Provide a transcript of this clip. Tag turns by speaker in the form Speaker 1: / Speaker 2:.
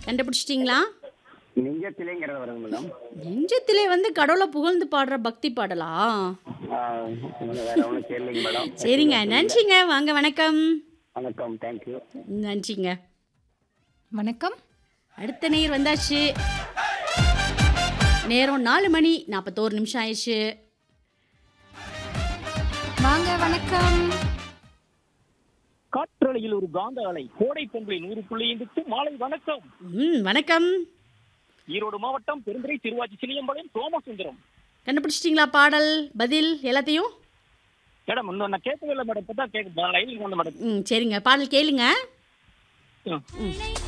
Speaker 1: கண்டுபிடிச்சிட்டிங்களா
Speaker 2: நெஞ்சத்திலேங்கிறது வருது மேடம்
Speaker 1: நெஞ்சத்திலே வந்து கடவுளை புகழ்ந்து பாடுற பக்தி பாடலா
Speaker 2: ஆ, வேற ஒன்றும் கேள்விங்க மேடம்
Speaker 1: சரிங்க நன்றிங்க வாங்க வணக்கம்
Speaker 2: வணக்கம் தேங்க்யூ
Speaker 1: நன்றிங்க
Speaker 3: வணக்கம்
Speaker 1: அடுத்த நேர் வந்தாச்சு நேரம் நாலு மணி நாற்பத்தோரு நிமிஷம் ஆயிடுச்சு
Speaker 3: வாங்க வணக்கம்
Speaker 4: காற்றலையில் ஒரு காந்த அலை கோடை பொங்கலை நூறு புள்ளி ஐந்துக்கு மாலை வணக்கம்
Speaker 1: ம் வணக்கம்
Speaker 4: ஈரோடு மாவட்டம் பெருந்துறை திருவாச்சி சிலியம்பாளையம் சோமசுந்தரம்
Speaker 1: கண்டுபிடிச்சிட்டிங்களா பாடல் பதில் எல்லாத்தையும்
Speaker 4: மேடம் இன்னும் நான் கேட்கவே இல்லை மேடம் இப்போ தான் கேட்க லைனுக்கு வந்த மேடம்
Speaker 1: ம் சரிங்க பாடல் கேளுங்க
Speaker 4: ம்.
Speaker 1: ம்